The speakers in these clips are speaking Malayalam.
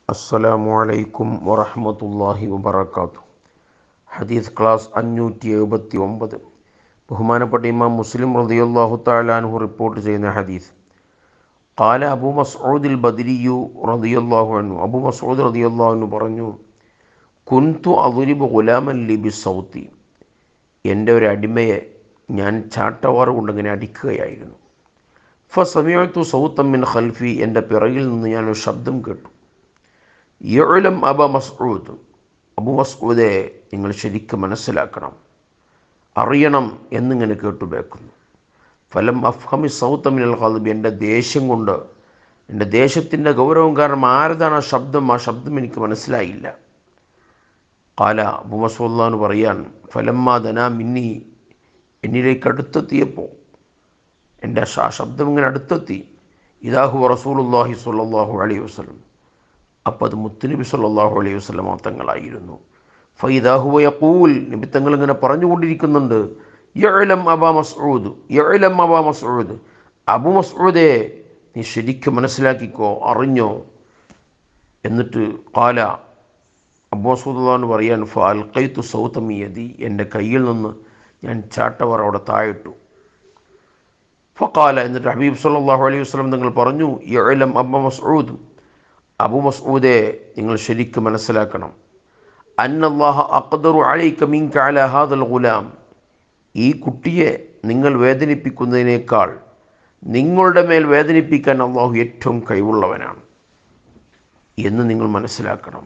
അസ്സലാമു അലൈക്കും വറഹ്മത്തുള്ളാഹി വബറകാതുഹു ഹദീസ് ക്ലാസ് അഞ്ഞൂറ്റി എഴുപത്തി ഒമ്പത് ബഹുമാനപ്പെട്ട ഇമാം മുസ്ലിം റളിയല്ലാഹു തആല അൻഹു റിപ്പോർട്ട് ചെയ്യുന്ന ഹദീസ് قال അബൂ മസ്ഊദ് ബദരിയു റളിയല്ലാഹു അൻഹു അബൂ മസ്ഊദ് റളിയല്ലാഹു അൻഹു പറഞ്ഞു കുൻതു അദുരിബു ഗുലാമൻ ലി ബിസൗത്തി എൻ്റെ ഒരു അടിമയെ ഞാൻ ചാട്ടവാറ് കൊണ്ടിങ്ങനെ അടിക്കുകയായിരുന്നു ഫസമിയത്തു സൗത്തം മിൻ ഖൽഫി എൻ്റെ പിറകിൽ നിന്ന് ഞാനൊരു ശബ്ദം കേട്ടു യഅലം അബ മസ്ഊദ് അബു മസ്ഊദെ നിങ്ങൾ ശരിക്കും മനസ്സിലാക്കണം അറിയണം എന്നിങ്ങനെ കേട്ടുബേക്കുന്നു ഫലം അഫ്ഹമി സൗത്തമിനൽ ഖൽബി എൻ്റെ ദേഷ്യം കൊണ്ട് എൻ്റെ ദേശത്തിൻ്റെ ഗൗരവം കാരണം ആരതാണ് ആ ശബ്ദം ആ ശബ്ദം എനിക്ക് മനസ്സിലായില്ല കാല അബു മസൂല്ലാന്ന് പറയാൻ ഫലമ്മ ധന മിന്നി എന്നിലേക്ക് അടുത്തെത്തിയപ്പോൾ എൻ്റെ ആ ശബ്ദം ഇങ്ങനെ അടുത്തെത്തി ഇതാഹു റസൂലുല്ലാഹി സ്വല്ലല്ലാഹു അലൈഹി വസല്ലം അപ്പോൾ അത് മുത്തുനബി സല്ലല്ലാഹു അലൈഹി വസല്ലം തങ്ങളായിരുന്നു ഫൈദാഹു യഖൂൽ നബി തങ്ങൾ ഇങ്ങനെ പറഞ്ഞുകൊണ്ടിരിക്കുന്നുണ്ട് യഅലം അബാ മസ്ഊദ് യഅലം അബാ മസ്ഊദ് അബു മസ്ഊദേ നീ ശരിക്കും മനസ്സിലാക്കിക്കോ അറിഞ്ഞോ എന്നിട്ട് കാല അബു മസൂദ് പറയാൻ ഫൽക്കൈത്തു സൗത്തമിയതി എൻ്റെ കയ്യിൽ നിന്ന് ഞാൻ ചാട്ടവർ അവിടെ താഴിട്ടു ഫക്കാല എന്നിട്ട് ഹബീബ് സല്ലല്ലാഹു അലൈഹി വസല്ലം നിങ്ങൾ പറഞ്ഞു യഅലം അബ മസ്ഊദ് അബു മസ്ഊദെ നിങ്ങൾ ശരിക്കും മനസ്സിലാക്കണം അന്നല്ലാഹ അഖ്ദറു അലൈക മിൻക അല ഹാദൽ ഗുലാം ഈ കുട്ടിയെ നിങ്ങൾ വേദനിപ്പിക്കുന്നതിനേക്കാൾ നിങ്ങളുടെ മേൽ വേദനിപ്പിക്കാൻ അള്ളാഹു ഏറ്റവും കഴിവുള്ളവനാണ് എന്ന് നിങ്ങൾ മനസ്സിലാക്കണം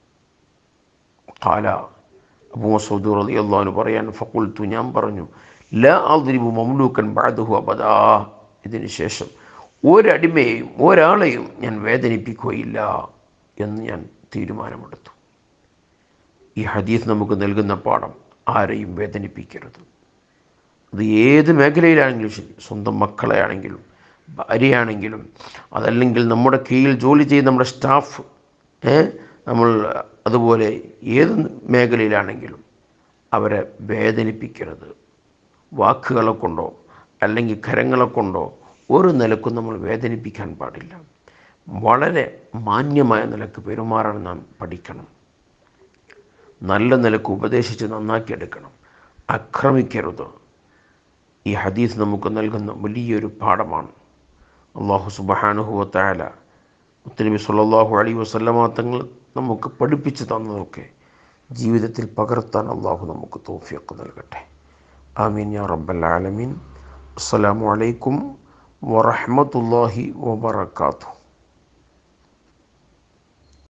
കാല അബു മസൂദ് റളി അള്ളാഹുന് പറയാൻ ഫക്കുൽത്തു ഞാൻ പറഞ്ഞു ല ആദ്രിബു മംലൂക്കൻ ബാദഹു അബദാ ഇതിന് ശേഷം ഒരടിമയെയും ഒരാളെയും ഞാൻ വേദനിപ്പിക്കുകയില്ല എന്ന് ഞാൻ തീരുമാനമെടുത്തു ഈ ഹദീസ് നമുക്ക് നൽകുന്ന പാഠം ആരെയും വേദനിപ്പിക്കരുത് അത് ഏത് മേഖലയിലാണെങ്കിലും ശരി സ്വന്തം മക്കളെ ആണെങ്കിലും ഭാര്യയാണെങ്കിലും അതല്ലെങ്കിൽ നമ്മുടെ കീഴിൽ ജോലി ചെയ്യുന്ന നമ്മുടെ സ്റ്റാഫ് നമ്മൾ അതുപോലെ ഏത് മേഖലയിലാണെങ്കിലും അവരെ വേദനിപ്പിക്കരുത് വാക്കുകളെ കൊണ്ടോ അല്ലെങ്കിൽ കരങ്ങളെ കൊണ്ടോ ഒരു നിലക്കും നമ്മൾ വേദനിപ്പിക്കാൻ പാടില്ല വളരെ മാന്യമായ നിലക്ക് പെരുമാറാൻ നാം പഠിക്കണം നല്ല നിലക്ക് ഉപദേശിച്ച് നന്നാക്കിയെടുക്കണം ആക്രമിക്കരുത് ഈ ഹദീസ് നമുക്ക് നൽകുന്ന വലിയൊരു പാഠമാണ് അള്ളാഹു സുബഹാനുഹുവത്തായാല മുത്തനബി സല്ലാഹു അലൈ വസല്ലമ തങ്ങൾ നമുക്ക് പഠിപ്പിച്ചു തന്നതൊക്കെ ജീവിതത്തിൽ പകർത്താൻ അള്ളാഹു നമുക്ക് തോഫിയൊക്കെ നൽകട്ടെ ആമീൻ യാ റബ്ബൽ ആലമീൻ അസ്സലാമു അലൈക്കും വറഹ്മത്തുള്ളാഹി വബറകാതുഹു